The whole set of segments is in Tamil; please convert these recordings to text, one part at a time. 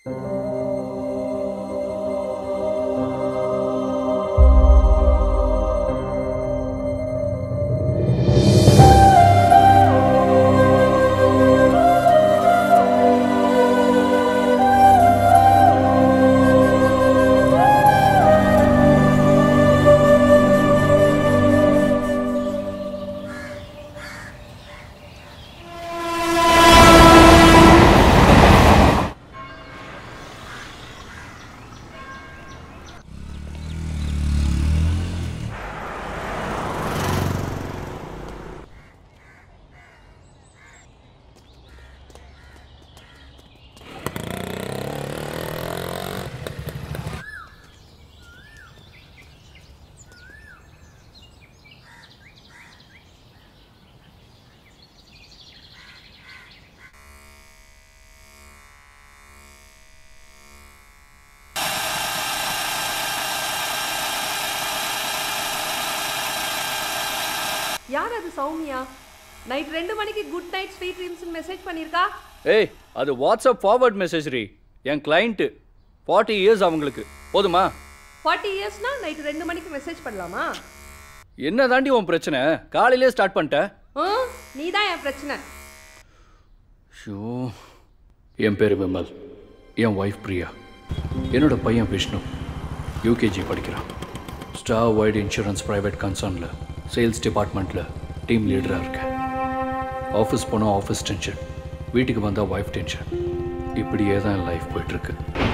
யார் அது சௌமியா நைட் ரெண்டு மணிக்கு good night sweet dreams message பண்ணியிருக்கா ஏய் அது வாட்ஸ்அப் ஃபார்வர்ட் மெசேஜ் ரீ என் கிளைண்ட்டு ஃபார்ட்டி இயர்ஸ் அவங்களுக்கு போதுமா ஃபார்ட்டி இயர்ஸ்னா நைட் ரெண்டு மணிக்கு மெசேஜ் பண்ணலாமா என்ன தாண்டி உன் பிரச்சனை காலையிலே ஸ்டார்ட் பண்ணிட்ட ஆ நீ தான் என் பிரச்சனை ஷோ என் பேர் விமல் என் ஒய்ஃப் பிரியா என்னோட பையன் விஷ்ணு யூகேஜி படிக்கிறான் ஸ்டார் வைட் இன்சூரன்ஸ் ப்ரைவேட் கன்சர்னில் சேல்ஸ் டிபார்ட்மெண்ட்டில் டீம் லீடராக இருக்கேன் ஆஃபீஸ் போனால் ஆஃபீஸ் டென்ஷன் வீட்டுக்கு வந்தால் ஒய்ஃப் டென்ஷன் இப்படியே தான் என் லைஃப் போயிட்டுருக்கு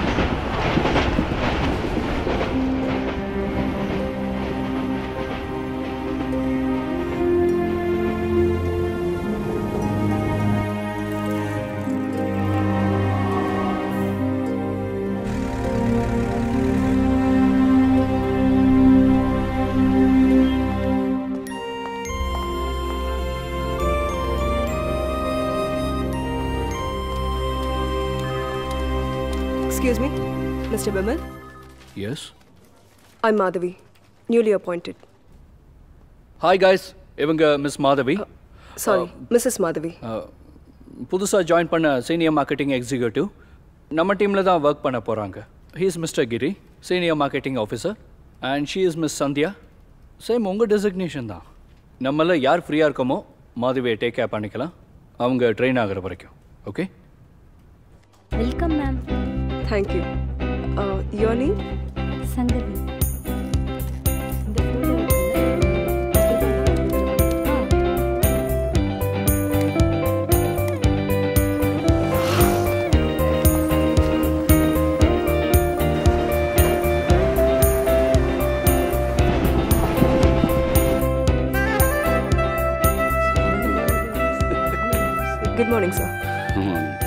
Excuse me, Mr. Bimal. Yes I'm Madhavi, newly appointed. Hi guys இவங்க miss Madhavi Sorry, Mrs. Madhavi. புதுசாக ஜாயின் பண்ண சீனியர் மார்க்கெட்டிங் எக்ஸிக்யூட்டிவ் நம்ம டீமில் தான் ஒர்க் பண்ண போகிறாங்க he is mister Giri senior marketing officer and she is miss Sandhya same உங்கள் டெசிக்னேஷன் தான் நம்மள யார் ஃப்ரீயாக இருக்கோமோ மாதவியை டேக் கேர் பண்ணிக்கலாம் அவங்க ட்ரெயின் ஆகிற வரைக்கும் okay welcome ma'am Thank you. Uh, your name? Sangavi இந்த photo இருக்குல்ல? ஆ. Good morning, sir.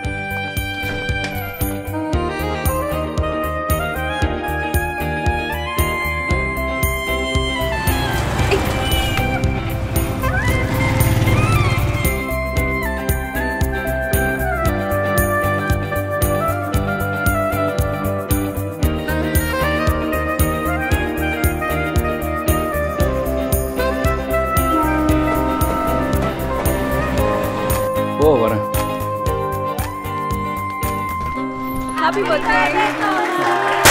ஓ வரேன் ஹாப்பி பர்த்டே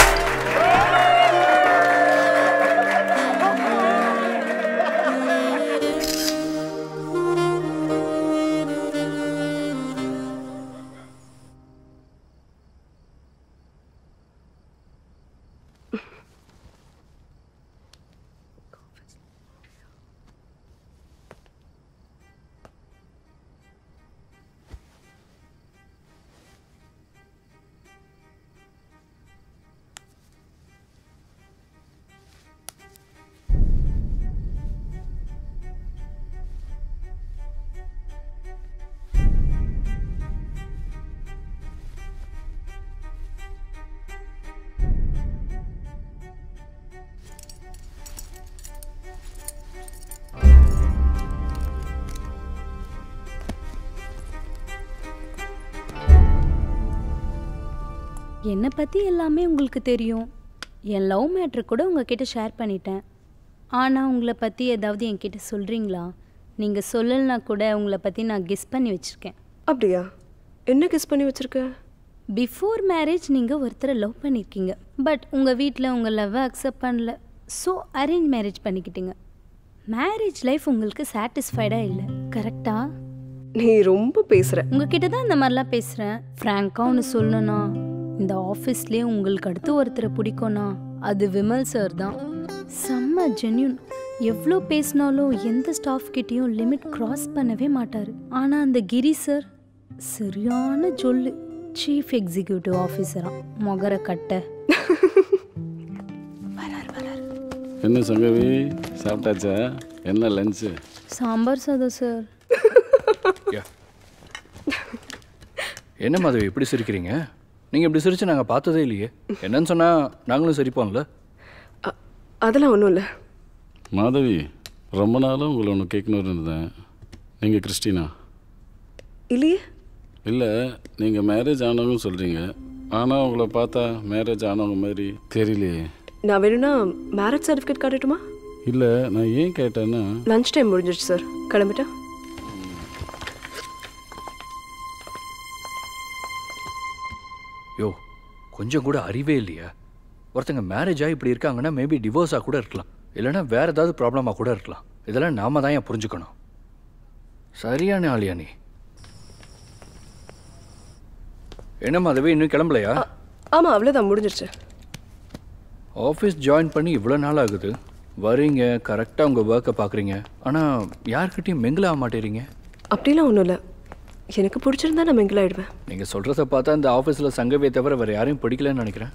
என்னை பற்றி எல்லாமே உங்களுக்கு தெரியும் என் லவ் மேட்ரு கூட உங்ககிட்ட ஷேர் பண்ணிட்டேன் ஆனால் உங்களை பற்றி ஏதாவது என்கிட்ட சொல்கிறீங்களா நீங்கள் சொல்லலைனா கூட உங்களை பற்றி நான் கெஸ் பண்ணி வச்சுருக்கேன் அப்படியா என்ன கிஸ் பண்ணி வச்சிருக்க பிஃபோர் மேரேஜ் நீங்கள் ஒருத்தரை லவ் பண்ணியிருக்கீங்க பட் உங்கள் வீட்டில் உங்கள் லவ்வை அக்செப்ட் பண்ணல ஸோ அரேஞ்ச் மேரேஜ் பண்ணிக்கிட்டீங்க மேரேஜ் லைஃப் உங்களுக்கு சாட்டிஸ்ஃபைடாக இல்லை கரெக்டா நீ ரொம்ப பேசுற உங்ககிட்ட தான் இந்த மாதிரிலாம் பேசுகிறேன் ஃப்ராங்காக ஒன்று சொல்லணும்னா இந்த ஆஃபீஸ்லேயே உங்களுக்கு அடுத்து ஒருத்தரை பிடிக்கும்னா அது விமல் சார் தான் செம்ம ஜென்யூன் எவ்வளோ பேசினாலும் எந்த ஸ்டாஃப் கிட்டேயும் லிமிட் கிராஸ் பண்ணவே மாட்டார் ஆனால் அந்த கிரி சார் சரியான ஜொல்லு சீஃப் எக்ஸிக்யூட்டிவ் ஆஃபீஸரா மொகர கட்ட என்ன சங்கவி சாப்பிட்டாச்சா என்ன லஞ்சு சாம்பார் சாதம் சார் யா என்ன மாதவி இப்படி சிரிக்கிறீங்க நீங்கள் இப்படி சிரிச்சு நாங்கள் பார்த்ததே இல்லையே என்னன்னு சொன்னால் நாங்களும் சிரிப்போம்ல அ- அதெல்லாம் ஒன்றும் இல்லை மாதவி ரொம்ப நாளாக உங்களை ஒன்று கேட்கணும்னு இருந்தேன் நீங்கள் கிறிஸ்டினா இல்லையே இல்லை நீங்கள் மேரேஜ் ஆனவங்க சொல்கிறீங்க ஆனால் உங்களை பார்த்தா மேரேஜ் ஆனவங்க மாதிரி தெரியலையே நான் வேணும்னா மேரேஜ் சர்டிஃபிகேட் காட்டட்டுமா இல்லை நான் ஏன் கேட்டேன்னா லஞ்ச் டைம் முடிஞ்சிருச்சு சார் கிளம்பிட்டா யோ கொஞ்சம் கூட அறிவே இல்லையா ஒருத்தங்க மேரேஜ் ஆகி இப்படி இருக்காங்கன்னா மேபி டிவோர்ஸாக கூட இருக்கலாம் இல்லைன்னா வேற ஏதாவது ப்ராப்ளமாக கூட இருக்கலாம் இதெல்லாம் நாம தான் ஏன் புரிஞ்சுக்கணும் சரியான ஆளியா நீ என்ன மாதவி இன்னும் கிளம்பலையா ஆமாம் அவ்வளோதான் முடிஞ்சிருச்சு ஆஃபீஸ் ஜாயின் பண்ணி இவ்வளோ நாள் ஆகுது வரீங்க கரெக்டாக உங்கள் ஒர்க்கை பார்க்குறீங்க ஆனால் யார்கிட்டயும் மிங்கிள் ஆக மாட்டேறீங்க அப்படிலாம் ஒன்றும் இல்லை எனக்கு பிடிச்சிருந்தா நான் மிங்கிள் ஆயிடுவேன் நீங்கள் சொல்கிறத பார்த்தா இந்த ஆஃபீஸில் சங்கவே தவிர வேறு யாரையும் பிடிக்கலன்னு நினைக்கிறேன்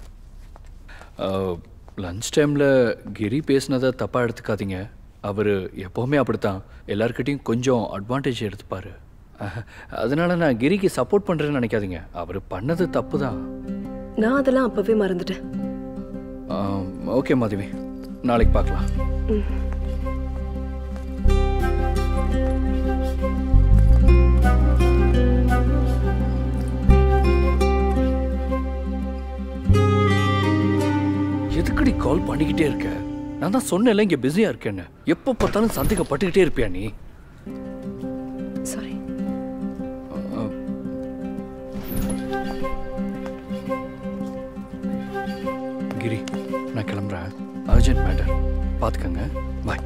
லன்ச் டைமில் கிரி பேசினதை தப்பாக எடுத்துக்காதீங்க அவர் எப்போவுமே அப்படித்தான் எல்லார்கிட்டையும் கொஞ்சம் அட்வான்டேஜ் எடுத்துப்பார் அதனால நான் கிரிக்கு சப்போர்ட் பண்ணுறேன்னு நினைக்காதீங்க அவர் பண்ணது தப்பு தான் நான் அதெல்லாம் அப்போவே மறந்துட்டேன் ஓகே மாதவி நாளைக்கு பார்க்கலாம் எதுக்குடி கால் பண்ணிக்கிட்டே இருக்க நான் தான் சொன்னேன்ல இங்கே பிஸியாக இருக்கேன்னு எப்போ பார்த்தாலும் சந்தேகப்பட்டுக்கிட்டே இருப்பியா நீ சாரி கிரி நான் கிளம்புறேன் அர்ஜென்ட் மேட்டர் பார்த்துக்கங்க பாய்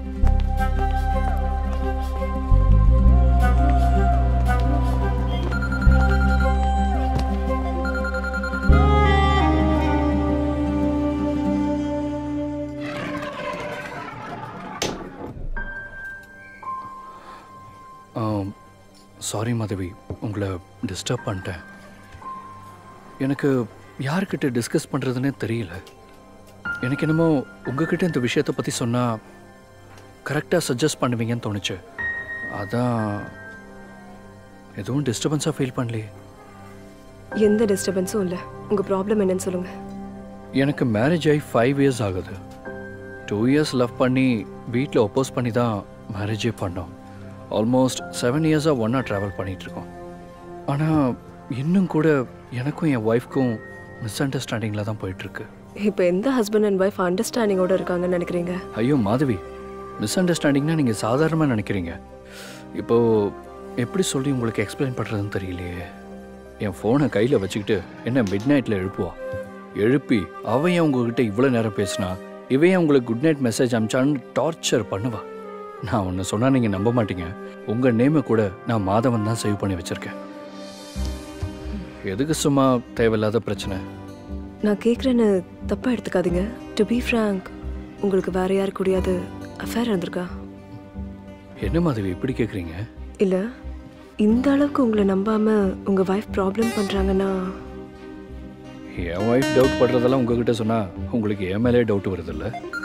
சாரி மாதவி உங்களை டிஸ்டர்ப் பண்ணிட்டேன் எனக்கு யார்கிட்ட டிஸ்கஸ் பண்ணுறதுனே தெரியல எனக்கு என்னமோ உங்ககிட்ட இந்த விஷயத்தை பற்றி சொன்னால் கரெக்டாக சஜஸ்ட் பண்ணுவீங்கன்னு தோணுச்சு அதான் எதுவும் டிஸ்டர்பன்ஸாக ஃபீல் பண்ணலையே எந்த டிஸ்டர்பன்ஸும் இல்லை உங்கள் ப்ராப்ளம் என்னன்னு சொல்லுங்கள் எனக்கு மேரேஜ் ஆகி ஃபைவ் இயர்ஸ் ஆகுது டூ இயர்ஸ் லவ் பண்ணி வீட்டில் ஒப்போஸ் பண்ணி தான் மேரேஜே பண்ணோம் ஆல்மோஸ்ட் செவன் இயர்ஸாக ஒன்றா ட்ராவல் பண்ணிகிட்ருக்கோம் ஆனால் இன்னும் கூட எனக்கும் என் ஒய்ஃப்க்கும் மிஸ் அண்டர்ஸ்டாண்டிங்கில் தான் போயிட்டுருக்கு இப்போ எந்த ஹஸ்பண்ட் அண்ட் ஒய்ஃப் அண்டர்ஸ்டாண்டிங்கோட இருக்காங்கன்னு நினைக்கிறீங்க ஐயோ மாதவி மிஸ் அண்டர்ஸ்டாண்டிங்னா நீங்கள் சாதாரணமாக நினைக்கிறீங்க இப்போது எப்படி சொல்லி உங்களுக்கு எக்ஸ்பிளைன் பண்ணுறதுன்னு தெரியலையே என் ஃபோனை கையில் வச்சுக்கிட்டு என்ன மிட் நைட்டில் எழுப்புவா எழுப்பி அவன் ஏன் உங்ககிட்ட இவ்வளோ நேரம் பேசினா இவன் ஏன் உங்களுக்கு குட் நைட் மெசேஜ் அமிச்சான்னு டார்ச்சர் பண்ணுவா நான் ஒன்று சொன்னால் நீங்கள் நம்ப மாட்டீங்க உங்கள் நேமை கூட நான் மாதவன் தான் சேவ் பண்ணி வச்சுருக்கேன் எதுக்கு சும்மா தேவையில்லாத பிரச்சனை நான் கேட்குறேன்னு தப்பாக எடுத்துக்காதீங்க டு பி ஃப்ராங்க் உங்களுக்கு வேற யாரு கூடயாவது அஃபேர் இருந்திருக்கா என்ன மாதவி இப்படி கேட்குறீங்க இல்லை இந்த அளவுக்கு உங்களை நம்பாம உங்கள் ஒய்ஃப் ப்ராப்ளம் பண்ணுறாங்கன்னா என் ஒய்ஃப் டவுட் படுறதெல்லாம் உங்ககிட்ட சொன்னா உங்களுக்கு என் மேலே டவுட் வருதில்ல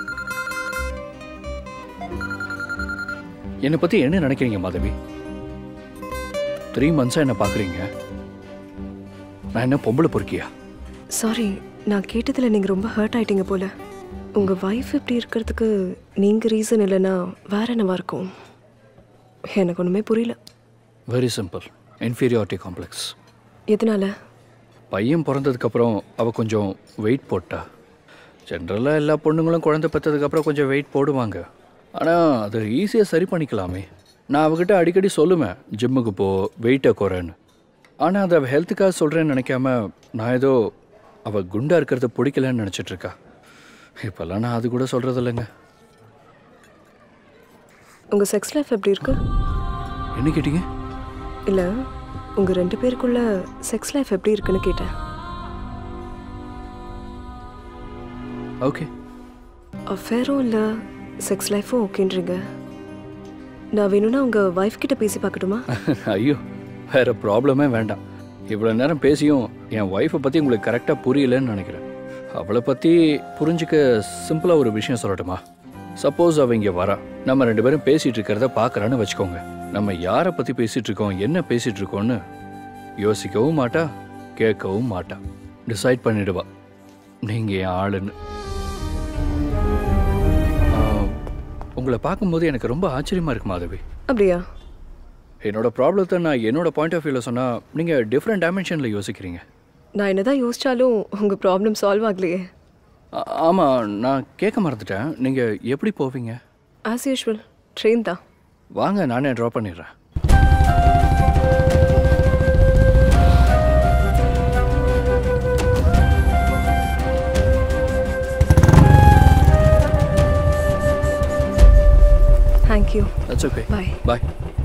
என்னை பத்தி என்ன நினைக்கிறீங்க மாதவி த்ரீ மந்த்ஸா என்ன பாக்குறீங்க நான் என்ன பொம்பளை பொறுக்கியா சாரி நான் கேட்டதில் நீங்கள் ரொம்ப ஹர்ட் ஆயிட்டீங்க போல உங்கள் ஒய்ஃப் இப்படி இருக்கிறதுக்கு நீங்கள் ரீசன் இல்லைன்னா வேற என்னவா இருக்கும் எனக்கு ஒன்றுமே புரியல வெரி சிம்பிள் இன்ஃபீரியாரிட்டி காம்ப்ளெக்ஸ் எதனால பையன் பிறந்ததுக்கப்புறம் அவள் கொஞ்சம் வெயிட் போட்டா ஜென்ரலாக எல்லா பொண்ணுங்களும் குழந்தை பெற்றதுக்கப்புறம் கொஞ்சம் வெயிட் போடுவாங்க ஆனால் அதை ஈஸியாக சரி பண்ணிக்கலாமே நான் அவகிட்ட அடிக்கடி சொல்லுவேன் ஜிம்முக்கு போ வெயிட்டை குறைன்னு ஆனால் அதை அவள் ஹெல்த்துக்காக சொல்கிறேன்னு நினைக்காம நான் ஏதோ அவள் குண்டா இருக்கிறத பிடிக்கலன்னு நினச்சிட்டு இருக்கா இப்போல்லாம் நான் அது கூட சொல்கிறது இல்லைங்க உங்கள் செக்ஸ் லைஃப் எப்படி இருக்கு என்ன கேட்டீங்க இல்லை உங்கள் ரெண்டு பேருக்குள்ள செக்ஸ் லைஃப் எப்படி இருக்குன்னு கேட்டேன் ஓகே அஃபேரும் இல்லை செக்ஸ் லைஃபும் ஓகேன்றீங்க நான் வேணும்னா உங்கள் ஒய்ஃப் கிட்ட பேசி பார்க்கட்டுமா ஐயோ வேற ப்ராப்ளமே வேண்டாம் இவ்வளோ நேரம் பேசியும் என் ஒய்ஃபை பற்றி உங்களுக்கு கரெக்டாக புரியலன்னு நினைக்கிறேன் அவளை பற்றி புரிஞ்சுக்க சிம்பிளாக ஒரு விஷயம் சொல்லட்டுமா சப்போஸ் அவ இங்கே வரா நம்ம ரெண்டு பேரும் பேசிகிட்டு இருக்கிறத பார்க்குறான்னு வச்சுக்கோங்க நம்ம யாரை பற்றி பேசிகிட்டு இருக்கோம் என்ன பேசிகிட்டு இருக்கோம்னு யோசிக்கவும் மாட்டா கேட்கவும் மாட்டா டிசைட் பண்ணிடுவா நீங்கள் என் ஆளுன்னு ஆ, உங்களை பார்க்கும்போது எனக்கு ரொம்ப ஆச்சரியமாக இருக்கு மாதவி அப்படியா என்னோட ப்ராப்ளத்தை நான் என்னோட பாயிண்ட் ஆஃப் வியூவில் சொன்னால் நீங்கள் டிஃப்ரெண்ட் டைமென்ஷனில் யோசிக்கிறீங்க நான் என்னதான் யோசிச்சாலும் உங்கள் ப்ராப்ளம் சால்வ் ஆகலையே ஆ- ஆமாம் நான் கேட்க மறந்துட்டேன் நீங்கள் எப்படி போவீங்க ஆஸ் யூஷுவல் ட்ரெயின் தான் வாங்க நானே ட்ராப் பண்ணிடுறேன் thank you that's okay Bye. Bye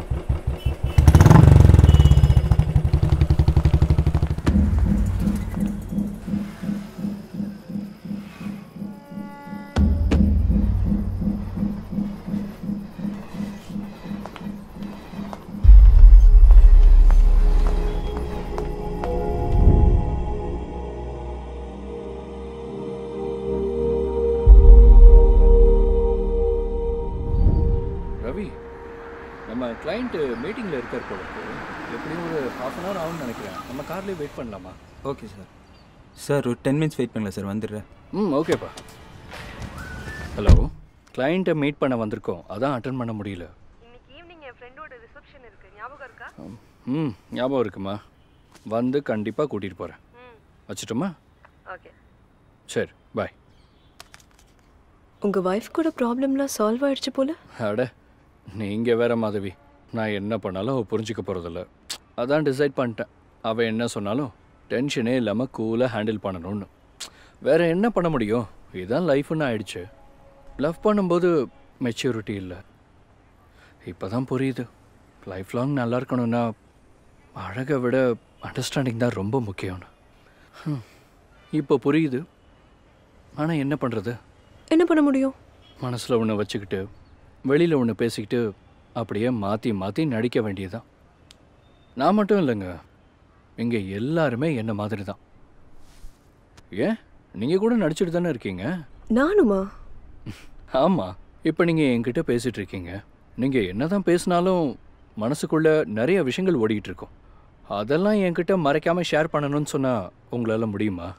Ravi நம்ம கிளைண்ட்டு மீட்டிங்கில் இருக்கார் போல இருக்கு எப்படியும் ஒரு ஹாஃப் அன் ஹவர் ஆகும்னு நினைக்கிறேன் நம்ம கார்லேயே வெயிட் பண்ணலாமா ஓகே சார் சார் ஒரு டென் மினிட்ஸ் வெயிட் பண்ணல சார் வந்துடுறேன் ம் ஓகேப்பா ஹலோ கிளைண்ட்டை மீட் பண்ண வந்திருக்கோம் அதான் அட்டன் பண்ண முடியல இன்னைக்கு ஈவினிங் என் ஃப்ரெண்டோட ரிசப்ஷன் இருக்கு ஞாபகம் இருக்கா ம் ஞாபகம் இருக்குமா வந்து கண்டிப்பாக கூட்டிகிட்டு போகிறேன் வச்சுட்டோமா ஓகே சரி பாய் உங்கள் ஒய்ஃப் கூட ப்ராப்ளம்லாம் சால்வ் ஆயிடுச்சு போல அட நீங்கள் வேற மாதவி நான் என்ன பண்ணாலும் அவள் புரிஞ்சிக்க போகிறதில்ல அதான் டிசைட் பண்ணிட்டேன் அவள் என்ன சொன்னாலும் டென்ஷனே இல்லாமல் கூலாக ஹேண்டில் பண்ணணும்னு வேற என்ன பண்ண முடியும் இதுதான் லைஃப்னு ஆயிடுச்சு லவ் பண்ணும்போது மெச்சூரிட்டி இல்லை இப்போ தான் புரியுது லைஃப் லாங் நல்லா இருக்கணும்னா அழகை விட அண்டர்ஸ்டாண்டிங் தான் ரொம்ப முக்கியம்னு ஹம். இப்போ புரியுது ஆனால் என்ன பண்ணுறது என்ன பண்ண முடியும் மனசில் ஒன்று வச்சுக்கிட்டு வெளியில் ஒன்று பேசிக்கிட்டு அப்படியே மாற்றி மாற்றி நடிக்க வேண்டியதுதான் நான் மட்டும் இல்லைங்க இங்கே எல்லாருமே என்ன மாதிரி தான் ஏன் நீங்கள் கூட நடிச்சிட்டு தானே இருக்கீங்க நானுமா ஆமாம் இப்போ நீங்கள் என்கிட்ட பேசிகிட்டு இருக்கீங்க நீங்கள் என்ன தான் பேசினாலும் மனசுக்குள்ளே நிறைய விஷயங்கள் ஓடிக்கிட்டு இருக்கும் அதெல்லாம் என்கிட்ட மறைக்காமல் ஷேர் பண்ணணும்னு சொன்னால் உங்களால் முடியுமா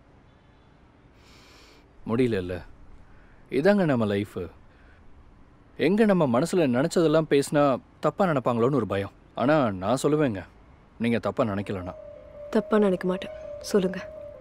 முடியலல்ல இதாங்க நம்ம லைஃபு எங்கே நம்ம மனசில் நினச்சதெல்லாம் பேசினா தப்பாக நினைப்பாங்களோன்னு ஒரு பயம் ஆனால் நான் சொல்லுவேங்க நீங்கள் தப்பாக நினைக்கலண்ணா தப்பா நினைக்க மாட்டேன் சொல்லுங்க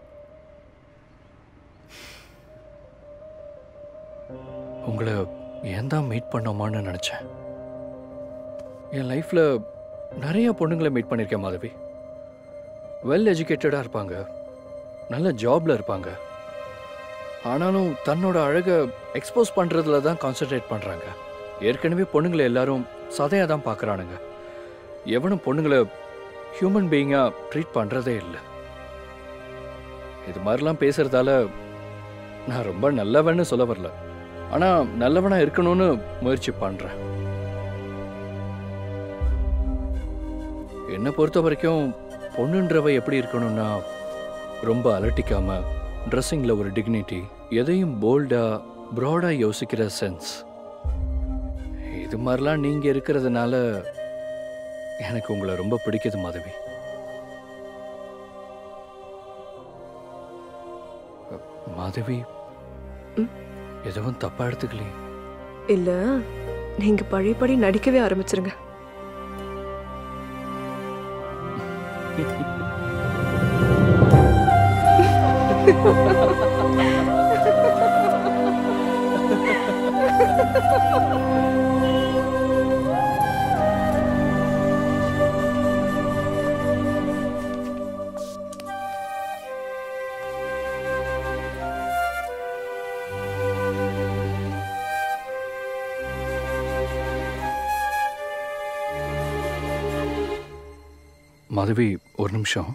உங்களை ஏன் தான் மீட் பண்ணோமான்னு நினச்சேன் என் லைஃப்பில் நிறைய பொண்ணுங்களை மீட் பண்ணியிருக்கேன் மாதவி வெல் எஜுகேட்டடாக இருப்பாங்க நல்ல ஜாபில் இருப்பாங்க ஆனாலும் தன்னோட அழகை எக்ஸ்போஸ் பண்ணுறதுல தான் கான்சென்ட்ரேட் பண்ணுறாங்க ஏற்கனவே பொண்ணுங்களை எல்லாரும் சதையாக தான் பார்க்குறானுங்க எவனும் பொண்ணுங்களை ஹியூமன் பீயிங்காக ட்ரீட் பண்ணுறதே இல்லை இது மாதிரிலாம் பேசுகிறதால நான் ரொம்ப நல்லவன்னு சொல்ல வரல ஆனால் நல்லவனாக இருக்கணும்னு முயற்சி பண்ணுறேன் என்னை பொறுத்த வரைக்கும் பொண்ணுன்றவ எப்படி இருக்கணும்னா ரொம்ப அலட்டிக்காம ட்ரெஸ்ஸிங்கில் ஒரு டிக்னிட்டி எதையும் போல்டாக ப்ராடாக யோசிக்கிற சென்ஸ் இது மாதிரிலாம் நீங்கள் இருக்கிறதுனால எனக்கு உங்களை ரொம்ப பிடிக்குது மாதவி மாதவி ம்? எதுவும் தப்பா எடுத்துக்கலையே இல்ல நீங்க பழையபடி நடிக்கவே ஆரம்பிச்சிருங்க மாதவி ஒரு நிமிஷம்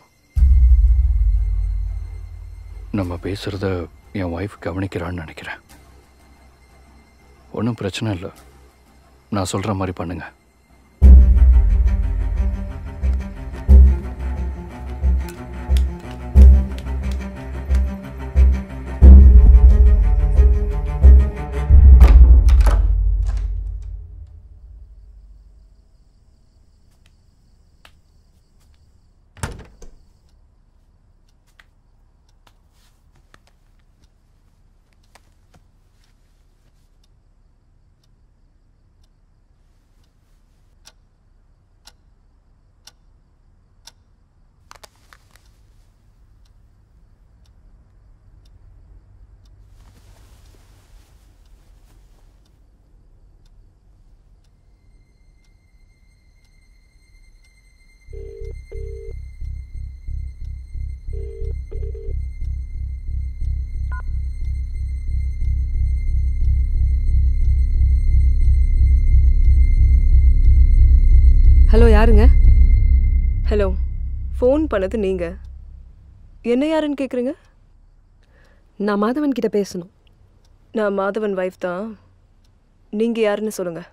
நம்ம பேசுகிறத என் ஒய்ஃப் கவனிக்கிறான்னு நினைக்கிறேன் ஒன்றும் பிரச்சனை இல்லை நான் சொல்கிற மாதிரி பண்ணுங்க ஹலோ யாருங்க ஹலோ ஃபோன் பண்ணது நீங்கள் என்ன யாருன்னு கேட்குறீங்க நான் மாதவன் கிட்ட பேசணும் நான் மாதவன் ஒய்ஃப் தான் நீங்கள் யாருன்னு சொல்லுங்கள்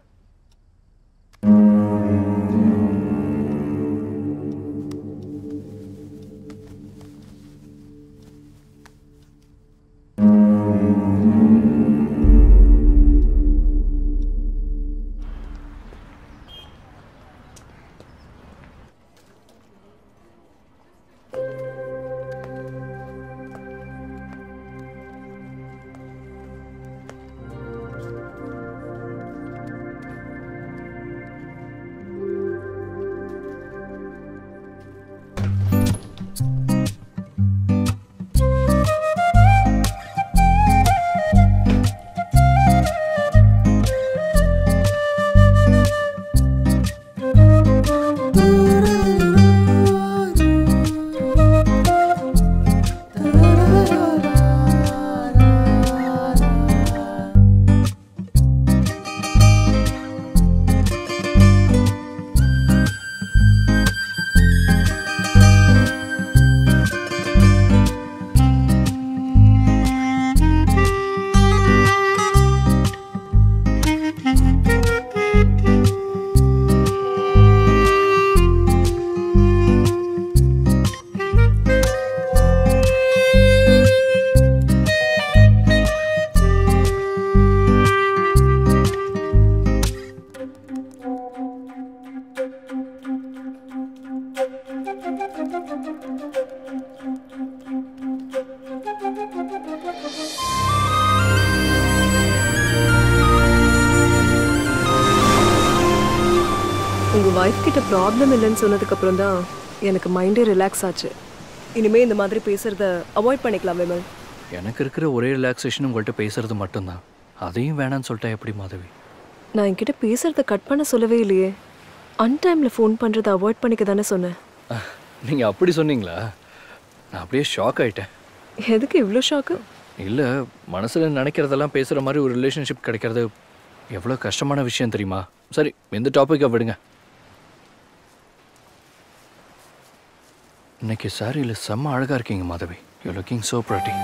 உங்கள் ஒய்ஃப் கிட்ட ப்ராப்ளம் இல்லைன்னு சொன்னதுக்கப்புறம் தான் எனக்கு மைண்டே ரிலாக்ஸ் ஆச்சு இனிமேல் இந்த மாதிரி பேசுகிறத அவாய்ட் பண்ணிக்கலாம் விமல் எனக்கு இருக்கிற ஒரே ரிலாக்ஸேஷன் உங்கள்கிட்ட பேசுறது மட்டும்தான் அதையும் வேணான்னு சொல்லிட்டா எப்படி மாதவி நான் என்கிட்ட பேசுகிறத கட் பண்ண சொல்லவே இல்லையே அன்டைமில் ஃபோன் பண்ணுறதை அவாய்ட் பண்ணிக்க தானே சொன்னேன் நீங்கள் அப்படி சொன்னீங்களா நான் அப்படியே ஷாக் ஆயிட்டேன் எதுக்கு இவ்வளோ ஷாக்கு இல்லை மனசில் நினைக்கிறதெல்லாம் பேசுகிற மாதிரி ஒரு ரிலேஷன்ஷிப் கிடைக்கிறது எவ்வளோ கஷ்டமான விஷயம் தெரியுமா சரி இந்த டாப்பிக்கை விடுங்க இன்னைக்கு சாரியில் செம்ம அழகாக இருக்கீங்க Madhavi you looking so pretty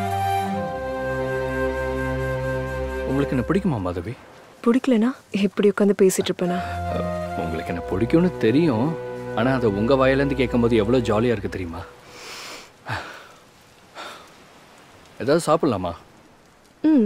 உங்களுக்கு என்ன பிடிக்குமா மாதவி பிடிக்கலனா எப்படி உட்காந்து பேசிட்டு இருப்பேனா அஹ், உங்களுக்கு என்ன பிடிக்கும்னு தெரியும் ஆனால் அதை உங்கள் வாயிலேருந்து கேட்கும்போது எவ்வளோ ஜாலியாக இருக்குது தெரியுமா ஏதாவது சாப்பிட்லாமா ம்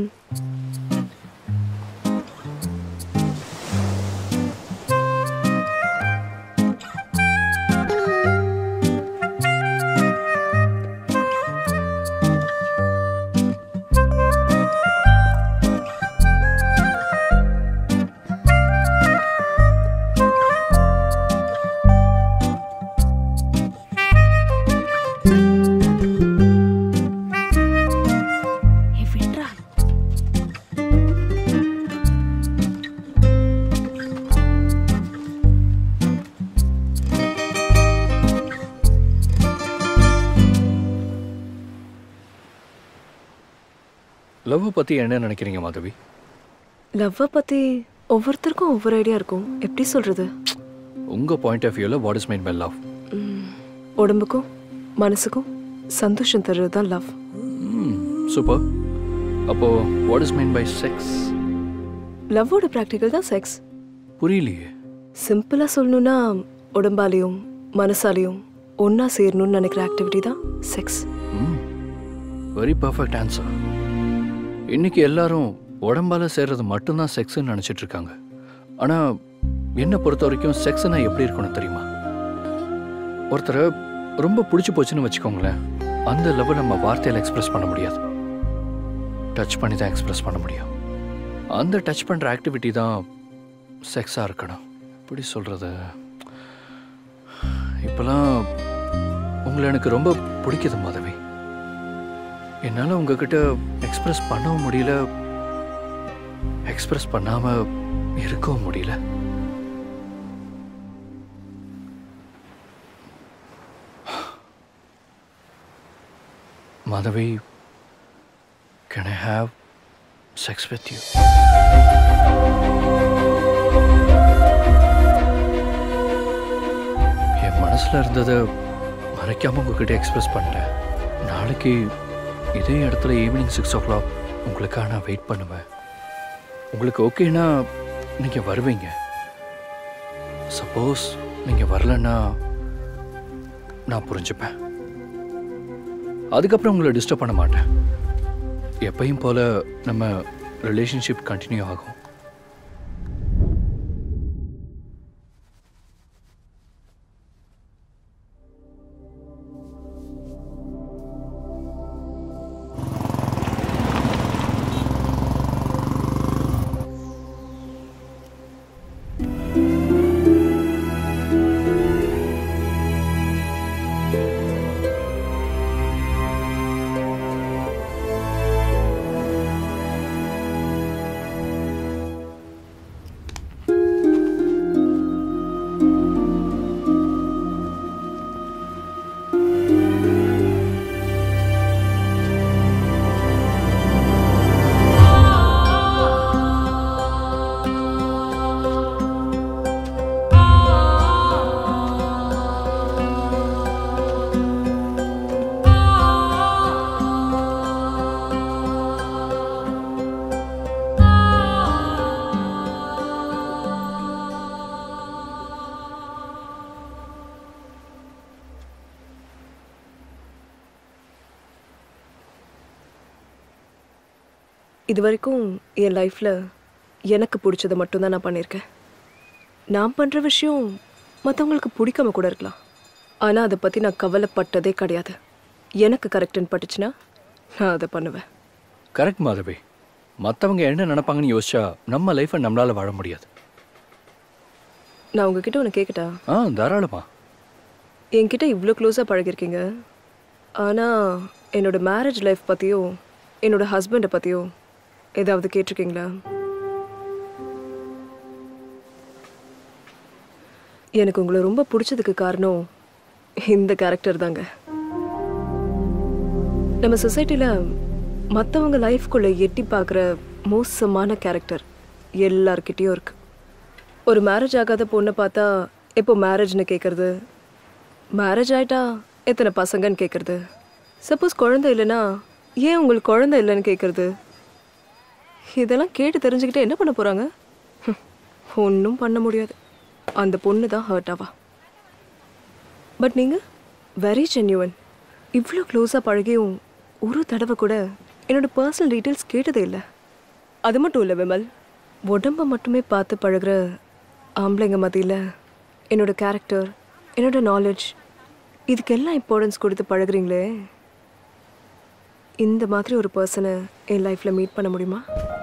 லவ் பற்றி என்ன நினைக்கிறீங்க மாதவி லவ்வை பற்றி ஒவ்வொருத்தருக்கும் ஒவ்வொரு ஐடியா இருக்கும் எப்படி சொல்கிறது உங்கள் பாயிண்ட் ஆஃப் வியூவில் what is mine my love ம், உடம்புக்கும் மனசுக்கும் சந்தோஷம் தர்றது தான் லவ் சூப்பர் அப்போ what is mean by sex லவ்வோட ப்ராக்டிக்கல் தான் செக்ஸ் புரியலையே சிம்பிளாக சொல்லணும்னா உடம்பாலையும் மனசாலையும் ஒன்றா சேரணும்னு நினைக்கிற ஆக்டிவிட்டி தான் செக்ஸ் வெரி பர்ஃபெக்ட் ஆன்சர் இன்னைக்கு எல்லாரும் உடம்பால சேர்றது மட்டும்தான் செக்ஸ்ன்னு நினச்சிட்டு இருக்காங்க ஆனால் என்னை பொறுத்த வரைக்கும் செக்ஸ்னா எப்படி இருக்கணும் தெரியுமா ஒருத்தரை ரொம்ப பிடிச்சி போச்சுன்னு வச்சுக்கோங்களேன் அந்த லெவல் நம்ம வார்த்தையில் எக்ஸ்பிரஸ் பண்ண முடியாது டச் பண்ணி தான் எக்ஸ்பிரஸ் பண்ண முடியும் அந்த டச் பண்ணுற ஆக்டிவிட்டி தான் செக்ஸாக இருக்கணும் எப்படி சொல்கிறது இப்போலாம் உங்களை எனக்கு ரொம்ப பிடிக்குது மாதவி என்னால் உங்ககிட்ட எக்ஸ்பிரஸ் பண்ணவும் முடியல எக்ஸ்பிரஸ் பண்ணாமல் இருக்கவும் முடியல Madhavi can I have sex with you என் மனசில் இருந்ததை மறைக்காமல் உங்ககிட்ட எக்ஸ்பிரஸ் பண்ணிட்டேன் நாளைக்கு இதே இடத்துல ஈவினிங் சிக்ஸ் ஓ கிளாக் உங்களுக்காக நான் வெயிட் பண்ணுவேன் உங்களுக்கு ஓகேனா நீங்கள் வருவீங்க சப்போஸ் நீங்கள் வரலன்னா நான் புரிஞ்சுப்பேன் அதுக்கப்புறம் உங்களை டிஸ்டர்ப் பண்ண மாட்டேன் எப்பயும் போல நம்ம ரிலேஷன்ஷிப் கண்டினியூ ஆகும் இது வரைக்கும் என் லைஃப்பில் எனக்கு பிடிச்சதை மட்டும்தான் நான் பண்ணியிருக்கேன் நான் பண்ணுற விஷயம் மற்றவங்களுக்கு பிடிக்காம கூட இருக்கலாம் ஆனால் அதை பற்றி நான் கவலைப்பட்டதே கிடையாது எனக்கு கரெக்டுன்னு பட்டுச்சுன்னா நான் அதை பண்ணுவேன் கரெக்ட் மாதவி மற்றவங்க என்ன நினைப்பாங்கன்னு யோசிச்சா நம்ம லைஃப்பை நம்மளால் வாழ முடியாது நான் உங்ககிட்ட ஒன்று கேட்கட்டா ஆ தாராளமா என்கிட்ட இவ்வளோ க்ளோஸாக பழகிருக்கீங்க ஆனால் என்னோட மேரேஜ் லைஃப் பற்றியோ என்னோட ஹஸ்பண்டை பற்றியோ ஏதாவது கேட்டிருக்கீங்களா எனக்கு உங்களை ரொம்ப பிடிச்சதுக்கு காரணம் இந்த கேரக்டர் தாங்க நம்ம சொசைட்டியில் மற்றவங்க லைஃப்குள்ளே எட்டி பார்க்குற மோசமான கேரக்டர் எல்லார்கிட்டேயும் இருக்கு ஒரு மேரேஜ் ஆகாத பொண்ணை பார்த்தா எப்போ மேரேஜ்னு கேட்குறது மேரேஜ் ஆயிட்டா எத்தனை பசங்கன்னு கேட்குறது சப்போஸ் குழந்தை இல்லைன்னா ஏன் உங்களுக்கு குழந்தை இல்லைன்னு கேட்குறது இதெல்லாம் கேட்டு தெரிஞ்சுக்கிட்டு என்ன பண்ண போகிறாங்க ஒன்றும் பண்ண முடியாது அந்த பொண்ணு தான் ஹர்ட் ஆவா பட் நீங்கள் வெரி ஜென்யூவன் இவ்வளோ க்ளோஸாக பழகியும் ஒரு தடவை கூட என்னோட பர்சனல் டீட்டெயில்ஸ் கேட்டதே இல்லை அது மட்டும் இல்லை விமல் உடம்ப மட்டுமே பார்த்து பழகுற ஆம்பளைங்க மத்தியில் என்னோட கேரக்டர் என்னோட நாலேஜ் இதுக்கெல்லாம் இம்பார்ட்டன்ஸ் கொடுத்து பழகுறீங்களே இந்த மாதிரி ஒரு பர்சனை என் லைஃப்பில் மீட் பண்ண முடியுமா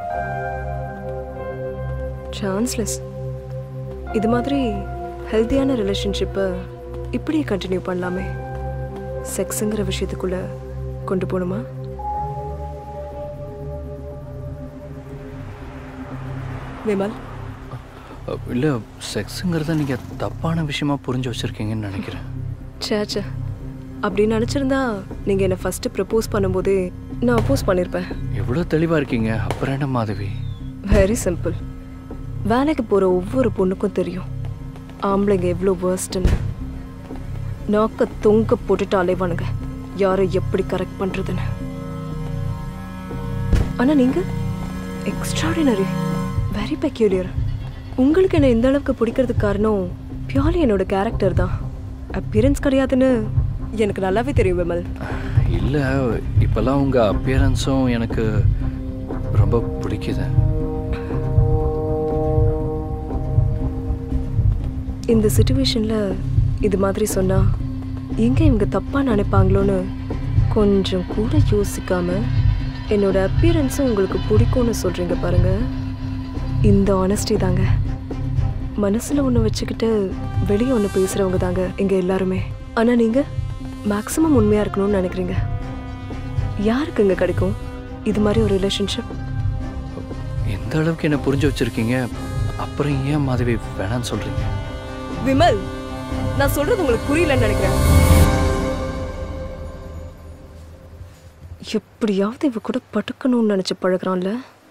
சான்ஸ்லெஸ் இது மாதிரி ஹெல்த்தியான ரிலேஷன்ஷிப்பை இப்படியே கண்டினியூ பண்ணலாமே செக்ஸுங்கிற விஷயத்துக்குள்ள கொண்டு போகணுமா விமல் இல்லை செக்ஸுங்கிறத நீங்கள் தப்பான விஷயமா புரிஞ்சு வச்சுருக்கீங்கன்னு நினைக்கிறேன் ச்சே ச்சே அப்படி நினச்சிருந்தா நீங்கள் என்னை ஃபஸ்ட்டு ப்ரப்போஸ் பண்ணும்போதே நான் அப்போஸ் பண்ணியிருப்பேன் எவ்வளோ தெளிவாக இருக்கீங்க அப்புறம் என்ன மாதவி வெரி சிம்பிள் வேலைக்கு போகிற ஒவ்வொரு பொண்ணுக்கும் தெரியும் ஆம்பளைங்க எவ்வளோ வேர்ஸ்ட்டுன்னு நாக்க தொங்க போட்டுட்டு அலைவானுங்க யாரை எப்படி கரெக்ட் பண்றதுன்னு ஆனா நீங்க எக்ஸ்ட்ராடினரி வெரி பெக்யூலியர் உங்களுக்கு என்ன இந்த அளவுக்கு பிடிக்கிறதுக்கு காரணம் பியூர்லி என்னோட கேரக்டர் தான் அப்பியரன்ஸ் கிடையாதுன்னு எனக்கு நல்லாவே தெரியும் விமல் இல்லை இப்போல்லாம் உங்கள் அப்பியரன்ஸும் எனக்கு ரொம்ப பிடிக்குது இந்த சுச்சுவேஷனில் இது மாதிரி சொன்னா எங்க இவங்க தப்பா நினைப்பாங்களோன்னு கொஞ்சம் கூட யோசிக்காம என்னோட அப்பியரன்ஸும் உங்களுக்கு பிடிக்கும்னு சொல்றீங்க பாருங்க இந்த ஆனஸ்டி தாங்க மனசுல ஒன்று வச்சுக்கிட்டு வெளியே ஒன்று பேசுறவங்க தாங்க இங்க எல்லாருமே ஆனா நீங்க மேக்ஸிமம் உண்மையா இருக்கணும்னு நினைக்கிறீங்க யாருக்குங்க கிடைக்கும் இது மாதிரி ஒரு ரிலேஷன்ஷிப் எந்த அளவுக்கு என்ன புரிஞ்சு வச்சுருக்கீங்க அப்புறம் ஏன் மாதவி வேணான்னு சொல்கிறீங்க விமல் நான் சொல்றது உங்களுக்கு புரியலன்னு நினைக்கிறேன் எப்படியாவது இவ கூட படுக்கணும்னு நினைச்சு பழகுறான்ல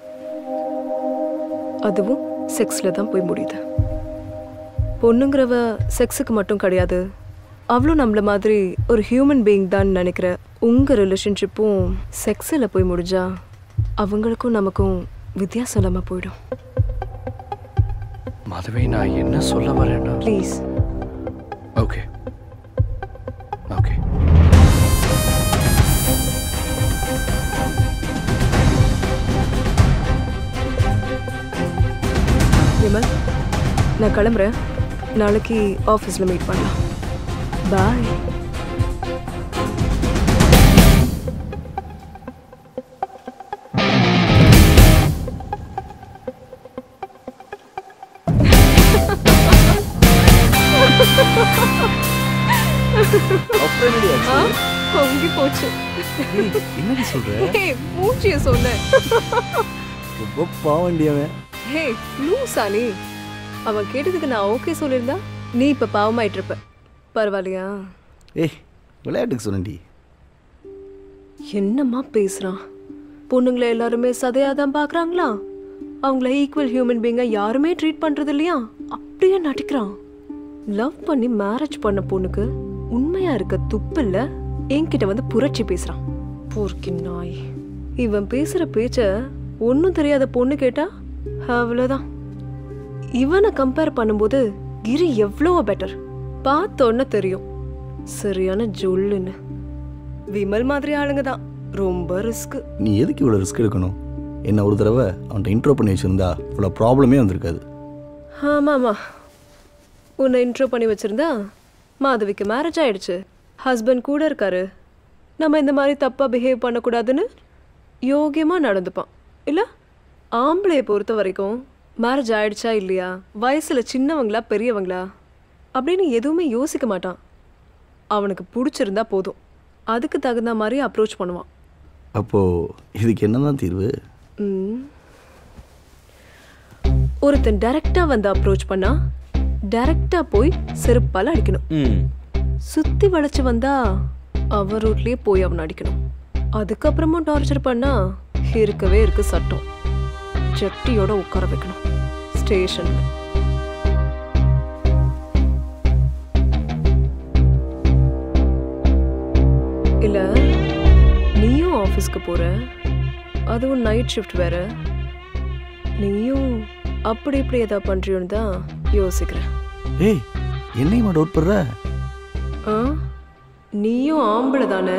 அதுவும் செக்ஸ்ல தான் போய் முடியுது பொண்ணுங்கிறவ செக்ஸுக்கு மட்டும் கிடையாது அவளும் நம்மள மாதிரி ஒரு ஹியூமன் பீயிங் தான் நினைக்கிற உங்க ரிலேஷன்ஷிப்பும் செக்ஸில் போய் முடிஞ்சா அவங்களுக்கும் நமக்கும் வித்தியாசம் இல்லாமல் போயிடும் மாதவி நான் என்ன சொல்ல வரேன்னா ப்ளீஸ் ஓகே ஓகே விமல் நான் கிளம்புறேன் நாளைக்கு ஆஃபீஸில் மீட் பண்ணலாம் பாய் பொங்கி போச்சு என்னடி சொல்ற ஹே மூச்சிய சொன்னேன் ரொம்ப பாவண்டியவன் ஹே லூசா நீ அவன் கேட்டதுக்கு நான் ஓகே சொல்லியிருந்தா நீ இப்ப பாவமாயிட்டு இருப்ப பரவாயில்லையா ஏய் விளையாட்டுக்கு சொன்னடி என்னம்மா பேசுறான் பொண்ணுங்களை எல்லாருமே சதையா தான் பாக்குறாங்களா அவங்கள ஈக்குவல் ஹியூமன் பீங்கா யாருமே ட்ரீட் பண்றது இல்லையா அப்படியே நடிக்கிறான் லவ் பண்ணி மேரேஜ் பண்ண பொண்ணுக்கு உண்மையா இருக்க துப்பு இல்ல என்கிட்ட வந்து புரட்சி பேசுறான் போர்க்கி நாய் இவன் பேசுற பேச்ச ஒன்றும் தெரியாத பொண்ணு கேட்டா அவ்வளோதான் இவனை கம்பேர் பண்ணும்போது கிரி எவ்வளோ பெட்டர் பார்த்தோன்னே தெரியும் சரியான ஜொல்லுன்னு விமல் மாதிரி ஆளுங்க தான் ரொம்ப ரிஸ்க் நீ எதுக்கு இவ்வளோ ரிஸ்க் எடுக்கணும் என்ன ஒரு தடவை அவன்கிட்ட இன்ட்ரோ பண்ணி வச்சிருந்தா இவ்வளோ ப்ராப்ளமே வந்திருக்காது ஆமாம்மா உன்னை இன்ட்ரோ பண்ணி வச்சிருந்தா மாதவிக்கு மேரேஜ் ஆயிடுச்சு ஹஸ்பண்ட் கூட இருக்காரு நம்ம இந்த மாதிரி தப்பாக பிஹேவ் பண்ணக்கூடாதுன்னு யோகியமாக நடந்துப்பான் இல்லை ஆம்பளையை பொறுத்த வரைக்கும் மேரேஜ் ஆயிடுச்சா இல்லையா வயசில் சின்னவங்களா பெரியவங்களா அப்படின்னு எதுவுமே யோசிக்க மாட்டான் அவனுக்கு பிடிச்சிருந்தா போதும் அதுக்கு தகுந்த மாதிரி அப்ரோச் பண்ணுவான் அப்போது இதுக்கு என்னதான் தீர்வு ம். ஒருத்தன் டைரக்டா வந்து அப்ரோச் பண்ணா டைரக்டா போய் செருப்பால அடிக்கணும் ம் சுத்தி வளைச்சு வந்தா அவன் ரூட்லயே போய் அவன் அடிக்கணும் அதுக்கப்புறமும் டார்ச்சர் பண்ணா இருக்கவே இருக்கு சட்டம் ஜட்டியோட உட்கார வைக்கணும் ஸ்டேஷன்ல இல்ல நீயும் ஆஃபீஸ்க்கு போற அதுவும் நைட் ஷிஃப்ட் வேற நீயும் அப்படி இப்படி ஏதாவது பண்றியோன்னு தான் யோசிக்கிறேன் ஏய் என்னையுமா டவுட் பண்ற ஆ நீயும் ஆம்பளை தானே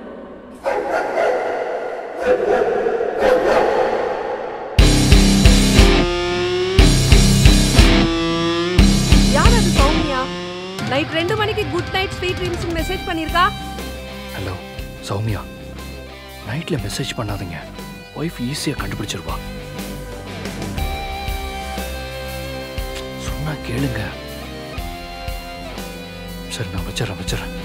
யார் அது சௌமியா நைட் ரெண்டு மணிக்கு good night sweet dreams message பண்ணியிருக்கா ஹலோ சௌமியா நைட்டில் மெசேஜ் பண்ணாதீங்க ஒய்ஃப் ஈஸியாக கண்டுபிடிச்சிருவா சொன்னா கேளுங்க சரி நான் வச்சிடறேன் வச்சிடறேன்